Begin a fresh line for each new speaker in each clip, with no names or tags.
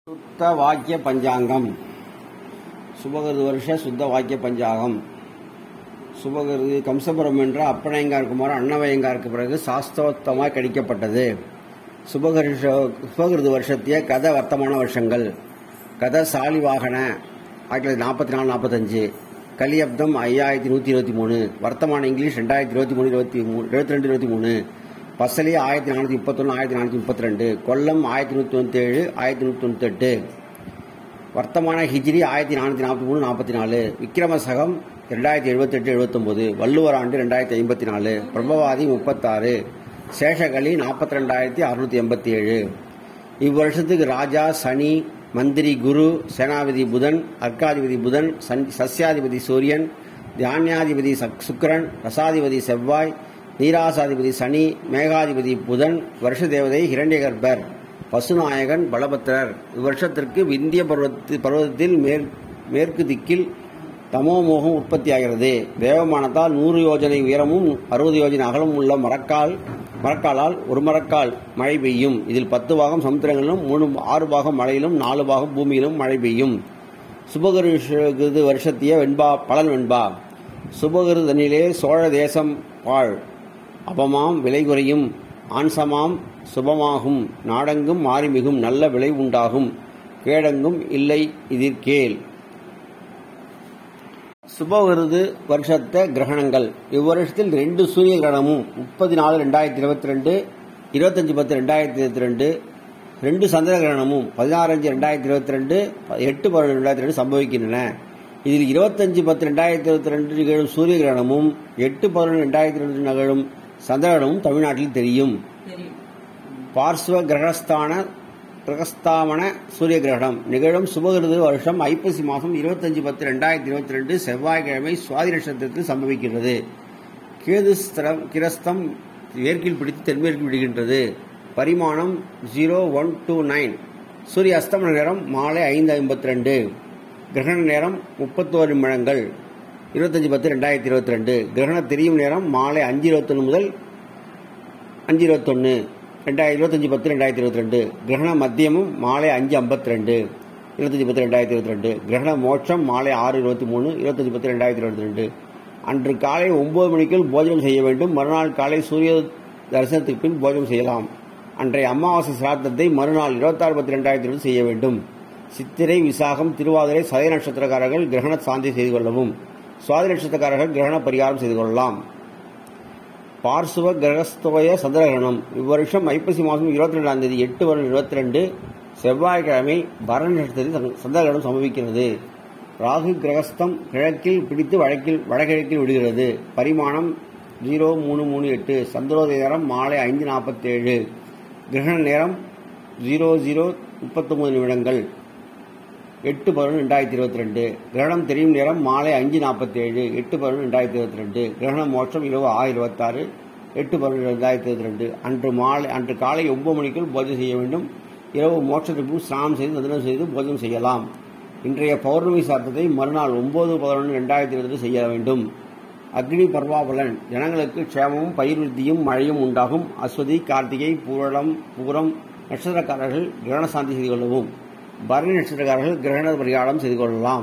சுத்த வாக்கிய பஞ்சாங்கம் சுபகிருது வருஷ சுத்த வாக்கிய பஞ்சாங்கம் சுபகிருது கம்சபுரம் என்ற அப்பனையங்கார் குமார் அன்னவயங்காருக்கு பிறகு சாஸ்திரோத்தமாக கணிக்கப்பட்டது சுபகிருஷ சுபகிருது வருஷத்திய கத வர்த்தமான வருஷங்கள் கத சாலிவாகன ஆயிரத்தி தொள்ளாயிரத்தி நாற்பத்தி நாலு நாற்பத்தஞ்சு கலியப்தம் ஐயாயிரத்தி நூற்றி இருபத்தி மூணு வர்த்தமான இங்கிலீஷ் ரெண்டாயிரத்தி இருபத்தி மூணு இருபத்தி மூணு இருபத்தி ரெண்டு இருபத்தி மூணு பசலி ஆயிரத்தி நானூற்றி முப்பத்தொன்று ஆயிரத்தி நானூற்றி முப்பத்தி ரெண்டு கொல்லம் ஆயிரத்தி நூற்றி தொண்ணூற்றி ஏழு ஆயிரத்தி நூற்றி தொண்ணூத்தெட்டு வர்த்தமான ஹிஜ்ரி ஆயிரத்தி நானூற்றி நாற்பத்தி மூணு நாற்பத்தி நாலு விக்ரமசகம் ரெண்டாயிரத்தி எழுபத்தெட்டு எழுபத்தொம்போது வள்ளுவர் ஆண்டு ரெண்டாயிரத்தி ஐம்பத்தி நாலு பிரம்மவாதி முப்பத்தாறு சேஷகலி நாற்பத்தி ரெண்டாயிரத்தி அறுநூற்றி எண்பத்தி ஏழு இவ்வருஷத்துக்கு ராஜா சனி மந்திரி குரு சேனாதிபதி புதன் அர்க்காதிபதி புதன் சன்- சஸ்யாதிபதி சூரியன் தியானியாதிபதி சக்- சுக்கிரன் ரசாதிபதி செவ்வாய் நீராசாதிபதி சனி மேகாதிபதி புதன் வருஷ தேவதை ஹிரண்யகர்பர் பசுநாயகன் பலபத்திரர் இவ்வருஷத்திற்கு விந்திய பருவத்து பருவத்தில் மேற் மேற்கு திக்கில் தமோமோகம் உற்பத்தியாகிறது தேவமானத்தால் நூறு யோஜனை உயரமும் அறுபது யோஜனை அகலமும் உள்ள மரக்கால் மரக்காலால் ஒரு மரக்கால் மழை பெய்யும் இதில் பத்து பாகம் சமுத்திரங்களிலும் மூணு ஆறு பாகம் மழையிலும் நாலு பாகம் பூமியிலும் மழை பெய்யும் சுபகிருது வருஷத்திய வெண்பா பலன் வெண்பா சுபகிருதனிலே சோழ தேசம் வாழ் அபமாம் விலை குறையும் ஆன்சமாம் சுபமாகும் நாடெங்கும் மாறிமிகும் நல்ல விளை உண்டாகும் கேடெங்கும் இல்லை இதிர்கேள் சுபவிருது வருஷத்த கிரகணங்கள் இவ்வருஷத்தில் ரெண்டு சூரிய கிரகணமும் முப்பது நாலு ரெண்டாயிரத்தி இருபத்தி ரெண்டு இருபத்தஞ்சு பத்து ரெண்டாயிரத்தி இருபத்தி ரெண்டு ரெண்டு சந்திர கிரகணமும் பதினாறு அஞ்சு ரெண்டாயிரத்தி இருபத்தி ரெண்டு எட்டு பதினொன்று ரெண்டாயிரத்தி ரெண்டு சம்பவிக்கின்றன இதில் இருபத்தஞ்சு பத்து ரெண்டாயிரத்தி இருபத்தி ரெண்டு நிகழும் சூரிய கிரகணமும் எட்டு பதினொன்று ரெண்டாயிரத்தி ரெண்டு நிகழும் சந்திர கிரகணமும் தமிழ்நாட்டில் தெரியும் பார்ஸ்வ கிரகஸ்தான கிரகஸ்தாமன சூரிய கிரகணம் நிகழும் சுபகிருது வருஷம் ஐப்பசி மாதம் இருபத்தஞ்சு பத்து ரெண்டாயிரத்தி இருபத்தி ரெண்டு செவ்வாய்க்கிழமை சுவாதி நட்சத்திரத்தில் சம்பவிக்கின்றது கேது ஸ்திரம் கிரஸ்தம் மேற்கில் பிடித்து தென்மேற்கில் விடுகின்றது பரிமாணம் ஜீரோ ஒன் டூ நைன் சூரிய அஸ்தமன நேரம் மாலை ஐந்து ஐம்பத்தி ரெண்டு கிரகண நேரம் முப்பத்தோரு நிமிடங்கள் இருபத்தஞ்சு பத்து ரெண்டாயிரத்தி இருபத்தி ரெண்டு கிரகண தெரியும் நேரம் மாலை அஞ்சு இருபத்தொன்று முதல் அஞ்சு இருபத்தொன்று ரெண்டாயிரத்தி இருபத்தஞ்சி பத்து ரெண்டாயிரத்தி இருபத்தி ரெண்டு கிரகண மத்தியமும் மாலை அஞ்சு ஐம்பத்தி ரெண்டு இருபத்தஞ்சி பத்து ரெண்டாயிரத்தி இருபத்தி ரெண்டு கிரகண மோட்சம் மாலை ஆறு இருபத்தி மூணு இருபத்தஞ்சி பத்து ரெண்டாயிரத்தி இருபத்தி ரெண்டு அன்று காலை ஒன்பது மணிக்குள் போஜனம் செய்ய வேண்டும் மறுநாள் காலை சூரிய தரிசனத்துக்கு பின் போஜனம் செய்யலாம் அன்றைய அமாவாசை சிராத்தத்தை மறுநாள் இருபத்தாறு பத்து ரெண்டாயிரத்தி இருபது செய்ய வேண்டும் சித்திரை விசாகம் திருவாதிரை சதய நட்சத்திரக்காரர்கள் கிரகண சாந்தி செய்து கொள்ளவும் சுவாதி நட்சத்திரக்காரர்கள் கிரகண பரிகாரம் செய்து கொள்ளலாம் பார்சுவ கிரகஸ்தோய சந்திரகிரகணம் இவ்வருஷம் ஐப்பசி மாதம் இருபத்தி ரெண்டாம் தேதி எட்டு வருடம் இருபத்தி ரெண்டு செவ்வாய்க்கிழமை பரண நட்சத்திரத்தில் சந்திரகிரகணம் சம்பவிக்கிறது ராகு கிரகஸ்தம் கிழக்கில் பிடித்து வடக்கில் வடகிழக்கில் விடுகிறது பரிமாணம் ஜீரோ மூணு மூணு எட்டு சந்திரோதய நேரம் மாலை ஐந்து நாற்பத்தேழு கிரகண நேரம் ஜீரோ ஜீரோ முப்பத்தொன்பது நிமிடங்கள் எட்டு பதினொன்று ரெண்டாயிரத்தி இருபத்தி ரெண்டு கிரகணம் தெரியும் நேரம் மாலை அஞ்சு நாற்பத்தேழு எட்டு பதினொன்று ரெண்டாயிரத்தி இருபத்தி ரெண்டு கிரகணம் மோட்சம் இரவு ஆறு இருபத்தாறு எட்டு பதினொன்று ரெண்டாயிரத்தி இருபத்தி ரெண்டு அன்று மாலை அன்று காலை ஒன்பது மணிக்குள் போஜனம் செய்ய வேண்டும் இரவு மோட்சத்திற்கு ஸ்நானம் செய்து தந்தனம் செய்து போஜனம் செய்யலாம் இன்றைய பௌர்ணமி சாத்தத்தை மறுநாள் ஒன்பது பதினொன்று ரெண்டாயிரத்தி இருபது செய்ய வேண்டும் அக்னி பர்வாபலன் ஜனங்களுக்கு க்ஷேமமும் பயிர் விருத்தியும் மழையும் உண்டாகும் அஸ்வதி கார்த்திகை பூரணம் பூரம் நட்சத்திரக்காரர்கள் கிரகண சாந்தி செய்து கொள்ளவும் பரணி நட்சத்திரக்காரர்கள் கிரகண பரிகாரம் செய்து கொள்ளலாம்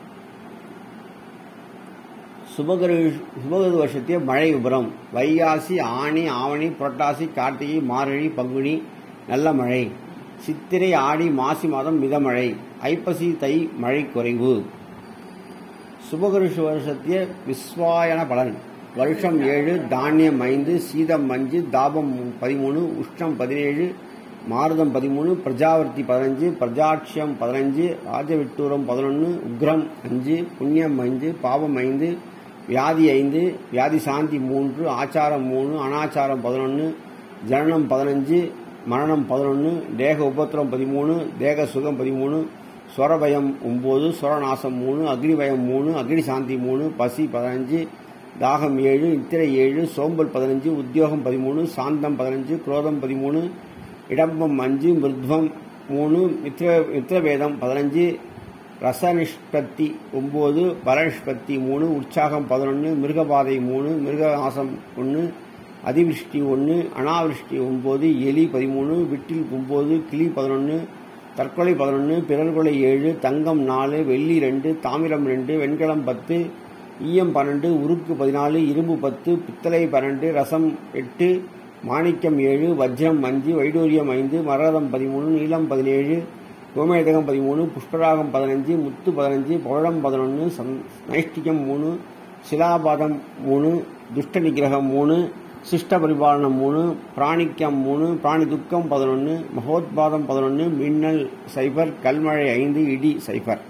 சுபகிரு சுபகிருது வருஷத்திய மழை விபரம் வைகாசி ஆணி ஆவணி புரட்டாசி கார்த்திகை மார்கழி பங்குனி நல்ல மழை சித்திரை ஆடி மாசி மாதம் மிதமழை ஐப்பசி தை மழை குறைவு சுபகிருஷ வருஷத்திய விஸ்வாயன பலன் வருஷம் ஏழு தானியம் ஐந்து சீதம் அஞ்சு தாபம் பதிமூணு உஷ்ணம் பதினேழு மாருதம் பதிமூணு பிரஜாவர்த்தி பதினஞ்சு பிரஜாட்சியம் பதினஞ்சு ராஜவிட்டூரம் பதினொன்று உக்ரம் அஞ்சு புண்ணியம் அஞ்சு பாவம் ஐந்து வியாதி ஐந்து வியாதி சாந்தி மூன்று ஆச்சாரம் மூணு அனாச்சாரம் பதினொன்று ஜனனம் பதினஞ்சு மரணம் பதினொன்று தேக உபத்திரம் பதிமூணு தேக சுகம் பதிமூணு ஸ்வரபயம் ஒம்பது ஸ்வரநாசம் மூணு அக்னிபயம் மூணு அக்னி சாந்தி மூணு பசி பதினஞ்சு தாகம் ஏழு நித்திரை ஏழு சோம்பல் பதினஞ்சு உத்தியோகம் பதிமூணு சாந்தம் பதினஞ்சு குரோதம் பதிமூணு இடம்பம் அஞ்சு மிருத்வம் மூணு மித்ர மித்ரவேதம் பதினஞ்சு ரசநிஷ்பத்தி ஒம்பது பலநிஷ்பத்தி மூணு உற்சாகம் பதினொன்று மிருகபாதை மூணு மிருகநாசம் ஒன்று அதிவிருஷ்டி ஒன்று அனாவிருஷ்டி ஒம்பது எலி பதிமூணு விட்டில் ஒம்பது கிளி பதினொன்று தற்கொலை பதினொன்று பிறர்கொலை ஏழு தங்கம் நாலு வெள்ளி ரெண்டு தாமிரம் ரெண்டு வெண்கலம் பத்து ஈயம் பன்னெண்டு உருக்கு பதினாலு இரும்பு பத்து பித்தளை பன்னெண்டு ரசம் எட்டு மாணிக்கம் ஏழு வஜ்ரம் அஞ்சு வைடூரியம் ஐந்து மரகதம் பதிமூணு நீலம் பதினேழு கோமேதகம் பதிமூணு புஷ்பராகம் பதினஞ்சு முத்து பதினஞ்சு பவழம் பதினொன்று சந் நைஷ்டிகம் மூணு சிலாபாதம் மூணு துஷ்ட நிகிரகம் மூணு சிஷ்ட பரிபாலனம் மூணு பிராணிக்கம் மூணு பிராணி துக்கம் பதினொன்று மகோத்பாதம் பதினொன்று மின்னல் சைபர் கல்மழை ஐந்து இடி சைபர்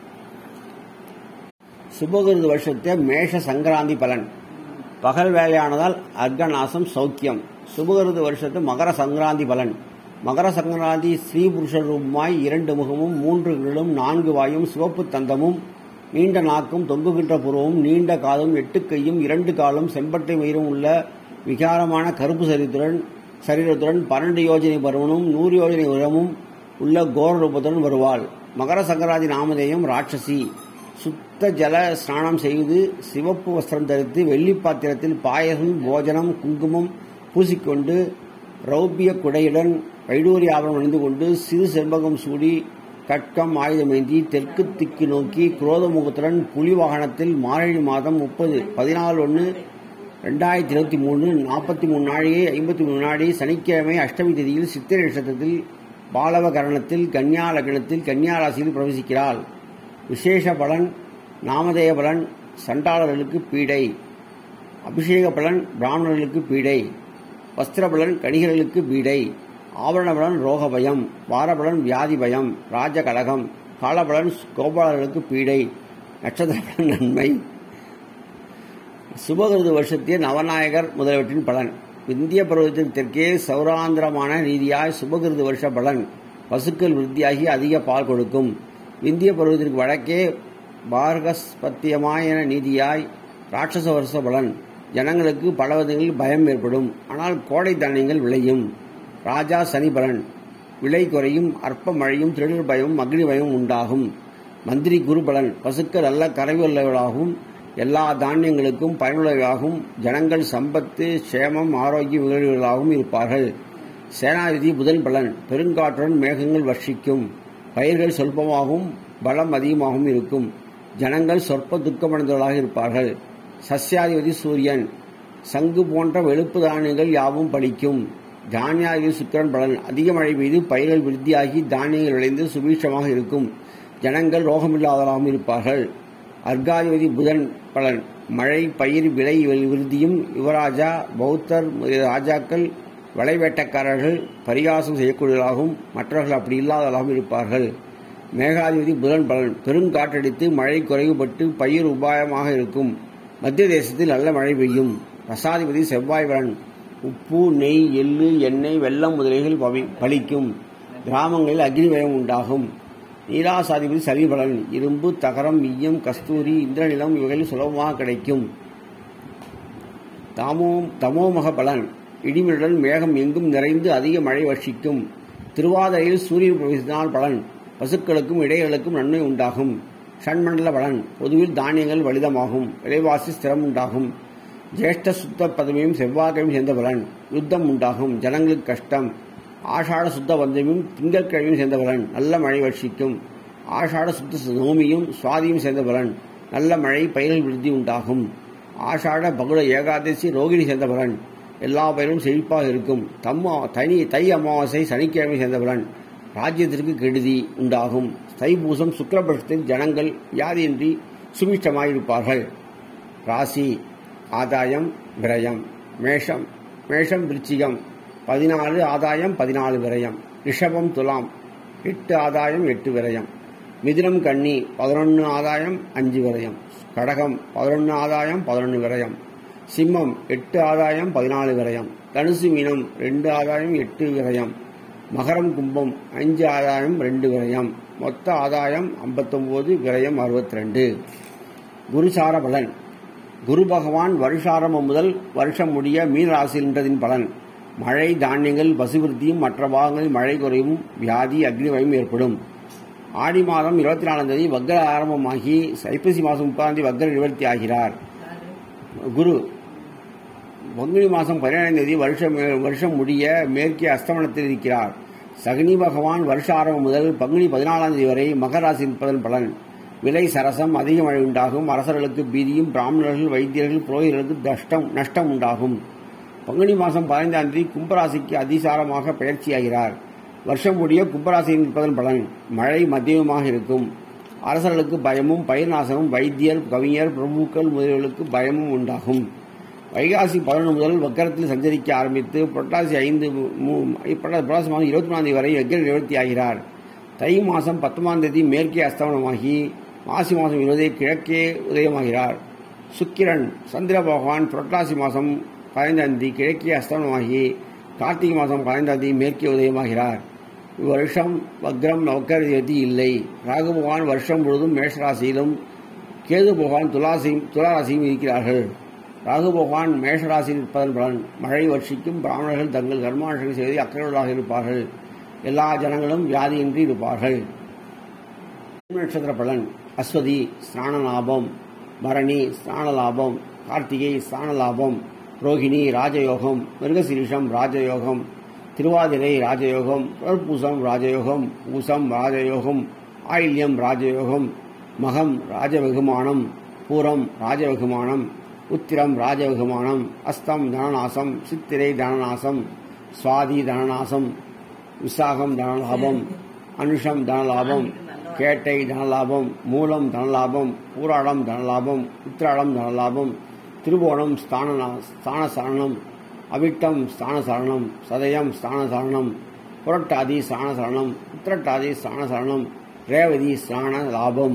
சுபகிருது வருஷத்தை மேஷ சங்கராந்தி பலன் பகல் வேலையானதால் அர்க்கநாசம் சௌக்கியம் சுபகிருது வருஷத்து மகர சங்கராந்தி பலன் மகர சங்கராந்தி ஸ்ரீ புருஷ ரூபமாய் இரண்டு முகமும் மூன்று கிரலும் நான்கு வாயும் சிவப்பு தந்தமும் நீண்ட நாக்கும் தொங்குகின்ற புறவும் நீண்ட காதும் எட்டு கையும் இரண்டு காலும் செம்பட்டை மயிரும் உள்ள விகாரமான கருப்பு சரித்துடன் சரீரத்துடன் பன்னெண்டு யோஜனை பருவனும் நூறு யோஜனை உரமும் உள்ள கோர ரூபத்துடன் வருவாள் மகர சங்கராந்தி நாமதேயம் ராட்சசி சுத்த ஜல ஸ்நானம் செய்து சிவப்பு வஸ்திரம் தரித்து வெள்ளி பாத்திரத்தில் பாயசம் போஜனம் குங்குமம் பூசிக்கொண்டு ரௌபிய குடையுடன் வைடூரி ஆபரணம் அணிந்து கொண்டு சிறு செண்பகம் சூடி கட்கம் ஆயுதமேந்தி தெற்கு திக்கு நோக்கி குரோத முகத்துடன் புலி வாகனத்தில் மார்கழி மாதம் முப்பது பதினாலு ஒன்று ரெண்டாயிரத்தி இருபத்தி மூணு நாற்பத்தி மூணு நாழிகை ஐம்பத்தி மூணு நாடி சனிக்கிழமை அஷ்டமி தேதியில் சித்திரை நட்சத்திரத்தில் பாலவ கரணத்தில் கன்னியா லக்னத்தில் கன்னியா ராசியில் பிரவேசிக்கிறாள் விசேஷ பலன் நாமதேய பலன் சண்டாளர்களுக்கு பீடை அபிஷேக பலன் பிராமணர்களுக்கு பீடை வஸ்திர பலன் கணிகர்களுக்கு பீடை ஆபரண பலன் ரோக பயம் வாரபலன் வியாதி பயம் ராஜ கலகம் காலபலன் கோபாலர்களுக்கு பீடை நட்சத்திர பலன் நன்மை சுபகிருது வருஷத்திய நவநாயகர் முதலியவற்றின் பலன் இந்திய பருவத்தின் தெற்கே சௌராந்திரமான ரீதியாய் சுபகிருது வருஷ பலன் பசுக்கள் விருத்தியாகி அதிக பால் கொடுக்கும் இந்திய பருவத்திற்கு வடக்கே பார்கஸ்பத்தியமாய நீதியாய் ராட்சச வருஷ பலன் ஜனங்களுக்கு பல விதங்களில் பயம் ஏற்படும் ஆனால் கோடை தானியங்கள் விளையும் ராஜா சனி பலன் விலை குறையும் அற்ப மழையும் திருடர் பயமும் அக்னி பயமும் உண்டாகும் மந்திரி குரு பலன் பசுக்கள் நல்ல கரைவுள்ளவர்களாகவும் எல்லா தானியங்களுக்கும் பயனுள்ளவையாகவும் ஜனங்கள் சம்பத்து சேமம் ஆரோக்கிய நிகழ்வுகளாகவும் இருப்பார்கள் சேனாதிபதி புதன் பலன் பெருங்காற்றுடன் மேகங்கள் வர்ஷிக்கும் பயிர்கள் சொல்பமாகவும் பலம் அதிகமாகவும் இருக்கும் ஜனங்கள் சொற்ப துக்கமடைந்தவர்களாக இருப்பார்கள் சஸ்யாதிபதி சூரியன் சங்கு போன்ற வெளுப்பு தானியங்கள் யாவும் பலிக்கும் தானியாதிபதி சுக்கிரன் பலன் அதிக மழை பெய்து பயிர்கள் விருத்தியாகி தானியங்கள் விளைந்து சுபீட்சமாக இருக்கும் ஜனங்கள் ரோகமில்லாதவராகவும் இருப்பார்கள் அர்காதிபதி புதன் பலன் மழை பயிர் விலை விருத்தியும் யுவராஜா பௌத்தர் ராஜாக்கள் வளைவேட்டக்காரர்கள் பரிகாசம் செய்யக்கூடியவர்களாகவும் மற்றவர்கள் அப்படி இல்லாதவர்களாகவும் இருப்பார்கள் மேகாதிபதி புதன் பலன் பெருங்காற்றடித்து மழை குறைவுபட்டு பயிர் உபாயமாக இருக்கும் மத்திய தேசத்தில் நல்ல மழை பெய்யும் ரசாதிபதி செவ்வாய் பலன் உப்பு நெய் எள்ளு எண்ணெய் வெள்ளம் முதலிகள் பவி- பலிக்கும் கிராமங்களில் அக்னி பயம் உண்டாகும் நீராசாதிபதி சனி பலன் இரும்பு தகரம் ஈயம் கஸ்தூரி இந்திரநிலம் இவைகள் சுலபமாக கிடைக்கும் தாமோ தமோமக பலன் இடிமின்னலுடன் மேகம் எங்கும் நிறைந்து அதிக மழை வர்ஷிக்கும் திருவாதிரையில் சூரியன் பிரவேசித்தால் பலன் பசுக்களுக்கும் இடைகளுக்கும் நன்மை உண்டாகும் ஷண்மண்டல பலன் பொதுவில் தானியங்கள் வலிதமாகும் விலைவாசி ஸ்திரம் உண்டாகும் ஜேஷ்ட சுத்த பதவியும் செவ்வாய்க்கிழமையும் சேர்ந்த பலன் யுத்தம் உண்டாகும் ஜனங்களுக்கு கஷ்டம் ஆஷாட சுத்த பந்தமியும் திங்கட்கிழமையும் சேர்ந்த பலன் நல்ல மழை வர்ஷிக்கும் ஆஷாட சுத்த நோமியும் சுவாதியும் சேர்ந்த பலன் நல்ல மழை பயிர்கள் விருத்தி உண்டாகும் ஆஷாட பகுட ஏகாதசி ரோகிணி சேர்ந்த பலன் எல்லா பயிரும் செழிப்பாக இருக்கும் தம்ம தனி தை அமாவாசை சனிக்கிழமை சேர்ந்த பலன் ராஜ்யத்திற்கு கெடுதி உண்டாகும் தைப்பூசம் சுக்கிரபட்சத்தில் ஜனங்கள் வியாதியின்றி சுபிஷ்டமாயிருப்பார்கள் ராசி ஆதாயம் விரயம் மேஷம் மேஷம் விருச்சிகம் பதினாலு ஆதாயம் பதினாலு விரயம் ரிஷபம் துலாம் எட்டு ஆதாயம் எட்டு விரயம் மிதுனம் கன்னி பதினொன்று ஆதாயம் அஞ்சு விரயம் கடகம் பதினொன்று ஆதாயம் பதினொன்று விரயம் சிம்மம் எட்டு ஆதாயம் பதினாலு விரயம் தனுசு மீனம் ரெண்டு ஆதாயம் எட்டு விரயம் மகரம் கும்பம் அஞ்சு ஆதாயம் ரெண்டு விரயம் மொத்த ஆதாயம் ஐம்பத்தொம்போது விரயம் அறுபத்தி ரெண்டு குருசார பலன் குரு பகவான் வருஷாரம்பம் முதல் வருஷம் முடிய மீன ராசியில் நின்றதின் பலன் மழை தானியங்கள் பசுவிருத்தியும் மற்ற பாகங்களில் மழை குறைவும் வியாதி அக்னிவயம் ஏற்படும் ஆடி மாதம் இருபத்தி நாலாம் தேதி வக்ர ஆரம்பமாகி ஐப்பசி மாதம் முப்பதாம் தேதி வக்ர நிவர்த்தி ஆகிறார் குரு பங்குனி மாதம் பதினேழாம் தேதி வருஷம் வருஷம் முடிய மேற்கே அஸ்தமனத்தில் இருக்கிறார் சகுனி பகவான் வருஷ ஆரம்பம் முதல் பங்குனி பதினாலாம் தேதி வரை மகர ராசி இருப்பதன் பலன் விலை சரசம் அதிக மழை உண்டாகும் அரசர்களுக்கு பீதியும் பிராமணர்கள் வைத்தியர்கள் புரோகிதர்களுக்கு நஷ்டம் நஷ்டம் உண்டாகும் பங்குனி மாதம் பதினைந்தாம் தேதி கும்பராசிக்கு அதிசாரமாக பயிற்சியாகிறார் வருஷம் முடிய கும்பராசியில் இருப்பதன் பலன் மழை மத்தியமமாக இருக்கும் அரசர்களுக்கு பயமும் பயிர் நாசமும் வைத்தியர் கவிஞர் பிரபுக்கள் முதலியவர்களுக்கு பயமும் உண்டாகும் வைகாசி பதினொன்று முதல் வக்கரத்தில் சஞ்சரிக்க ஆரம்பித்து புரட்டாசி ஐந்து மூ- புரட்டா- புரட்டாசி மாதம் இருபத்தி மூணாம் தேதி வரை வக்கர நிவர்த்தி ஆகிறார் தை மாதம் பத்தொன்பதாம் தேதி மேற்கே அஸ்தமனமாகி மாசி மாதம் இருபதே கிழக்கே உதயமாகிறார் சுக்கிரன் சந்திர பகவான் புரட்டாசி மாதம் பதினைந்தாம் தேதி கிழக்கே அஸ்தமனமாகி கார்த்திகை மாதம் பதினைந்தாம் தேதி மேற்கே உதயமாகிறார் இவ்வருஷம் வக்ரம் வக்கர நிவர்த்தி இல்லை ராகு பகவான் வருஷம் முழுவதும் மேஷராசியிலும் கேது பகவான் துலாசியும் துளாராசியும் இருக்கிறார்கள் ராகு பகவான் மேஷராசியில் இருப்பதன் பலன் மழை வர்ஷிக்கும் பிராமணர்கள் தங்கள் கர்மானுஷங்கள் செய்து அக்கறையுள்ளதாக இருப்பார்கள் எல்லா ஜனங்களும் வியாதியின்றி இருப்பார்கள் நட்சத்திர பலன் அஸ்வதி ஸ்நான லாபம் பரணி ஸ்நான லாபம் கார்த்திகை ஸ்நான லாபம் ரோகிணி ராஜயோகம் மிருகசீரிஷம் ராஜயோகம் திருவாதிரை ராஜயோகம் புனர்பூசம் ராஜயோகம் பூசம் ராஜயோகம் ஆயில்யம் ராஜயோகம் மகம் ராஜவெகுமானம் பூரம் ராஜவெகுமானம் உத்திரம் ராஜவெகுமானம் அஸ்தம் தனநாசம் சித்திரை தனநாசம் சுவாதி தனநாசம் விசாகம் தனலாபம் அனுஷம் தனலாபம் கேட்டை தனலாபம் மூலம் தனலாபம் பூராடம் தனலாபம் உத்திராடம் தனலாபம் திருவோணம் ஸ்தான ஸ்தான சரணம் அவிட்டம் ஸ்தான சரணம் சதயம் ஸ்தான சரணம் புரட்டாதி ஸ்தான சரணம் உத்திரட்டாதி ஸ்தான சரணம் ரேவதி ஸ்தான லாபம்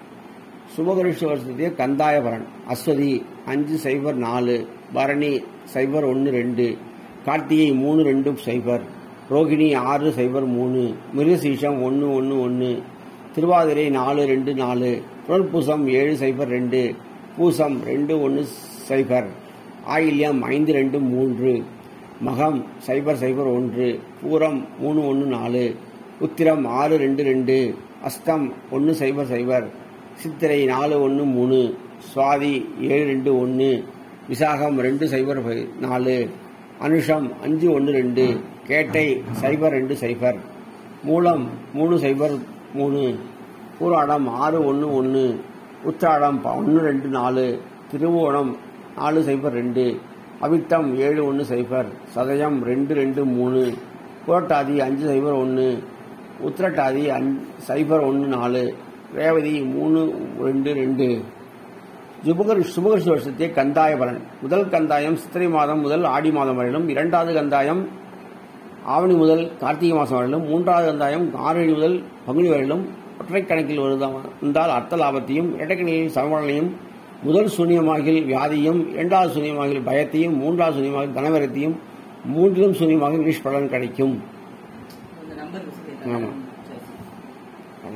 சுபகரிஷ வருஷத்திய கந்தாயபரன் அஸ்வதி அஞ்சு சைபர் நாலு பரணி சைபர் ஒன்று ரெண்டு கார்த்திகை மூணு ரெண்டு சைபர் ரோகிணி ஆறு சைபர் மூணு மிருகசீஷம் ஒன்று ஒன்று ஒன்று திருவாதிரை நாலு ரெண்டு நாலு புனர்பூசம் ஏழு சைபர் ரெண்டு பூசம் ரெண்டு ஒன்று சைபர் ஆயில்யம் ஐந்து ரெண்டு மூன்று மகம் சைபர் சைபர் ஒன்று பூரம் மூணு ஒன்று நாலு உத்திரம் ஆறு ரெண்டு ரெண்டு அஸ்தம் ஒன்று சைபர் சைபர் சித்திரை நாலு ஒன்று மூணு சுவாதி ஏழு ரெண்டு ஒன்று விசாகம் ரெண்டு சைபர் ஃபை- நாலு அனுஷம் அஞ்சு ஒன்று ரெண்டு கேட்டை சைபர் ரெண்டு சைபர் மூலம் மூணு சைபர் மூணு பூராடம் ஆறு ஒன்று ஒன்று உத்திராடம் ஒன்று ரெண்டு நாலு திருவோணம் நாலு சைபர் ரெண்டு அவிட்டம் ஏழு ஒன்று சைபர் சதயம் ரெண்டு ரெண்டு மூணு புரட்டாதி அஞ்சு சைபர் ஒன்று உத்திரட்டாதி அஞ்சு சைபர் ஒன்று நாலு ரேவதி மூணு ரெண்டு ரெண்டு சுபகர் சுபகர்ஷ வருஷத்தை கந்தாய பலன் முதல் கந்தாயம் சித்திரை மாதம் முதல் ஆடி மாதம் வரையிலும் இரண்டாவது கந்தாயம் ஆவணி முதல் கார்த்திகை மாதம் வரையிலும் மூன்றாவது கந்தாயம் ஆறடி முதல் பங்குனி வரையிலும் ஒற்றை கணக்கில் வருதா- வந்தால் அர்த்த லாபத்தையும் இரட்டைக்கணியில் சமபலனையும் முதல் சூன்யமாகில் வியாதியும் இரண்டாவது சூன்யமாகில் பயத்தையும் மூன்றாவது சூன்யமாகில் தனவரத்தையும் மூன்றிலும் சூன்யமாக நிஷ்பலன் கிடைக்கும்
இந்த நம்பருக்கு சொல்லிட்டாங்க
ஆமாம்